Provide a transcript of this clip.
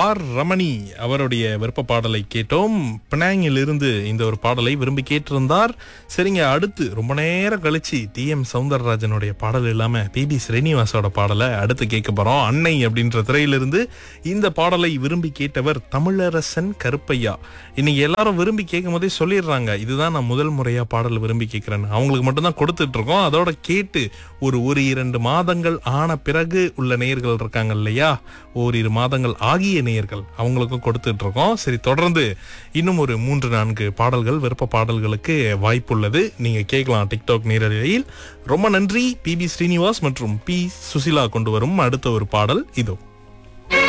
R Ramani அவருடைய விருப்ப பாடலை கேட்டோம் பினாங்கில் இருந்து இந்த ஒரு பாடலை விரும்பி கேட்டிருந்தார் சரிங்க அடுத்து ரொம்ப நேரம் கழிச்சு டி எம் சவுந்தரராஜனுடைய பாடல் இல்லாம பி பி ஸ்ரீனிவாசோட பாடலை அடுத்து கேட்க போறோம் அன்னை அப்படின்ற திரையிலிருந்து இந்த பாடலை விரும்பி கேட்டவர் தமிழரசன் கருப்பையா இன்னைக்கு எல்லாரும் விரும்பி கேட்கும் போதே சொல்லிடுறாங்க இதுதான் நான் முதல் முறையா பாடல் விரும்பி கேட்கிறேன் அவங்களுக்கு மட்டும்தான் கொடுத்துட்டு இருக்கோம் அதோட கேட்டு ஒரு ஒரு இரண்டு மாதங்கள் ஆன பிறகு உள்ள நேயர்கள் இருக்காங்க இல்லையா ஓரிரு மாதங்கள் ஆகிய நேயர்கள் அவங்களுக்கும் கொடுத்துட்டு இருக்கோம் சரி தொடர்ந்து இன்னும் ஒரு மூன்று நான்கு பாடல்கள் விருப்ப பாடல்களுக்கு வாய்ப்புள்ளது நீங்க கேட்கலாம் டிக்டாக் நேரலையில் ரொம்ப நன்றி பி பி ஸ்ரீனிவாஸ் மற்றும் பி சுசிலா கொண்டு வரும் அடுத்த ஒரு பாடல் இதோ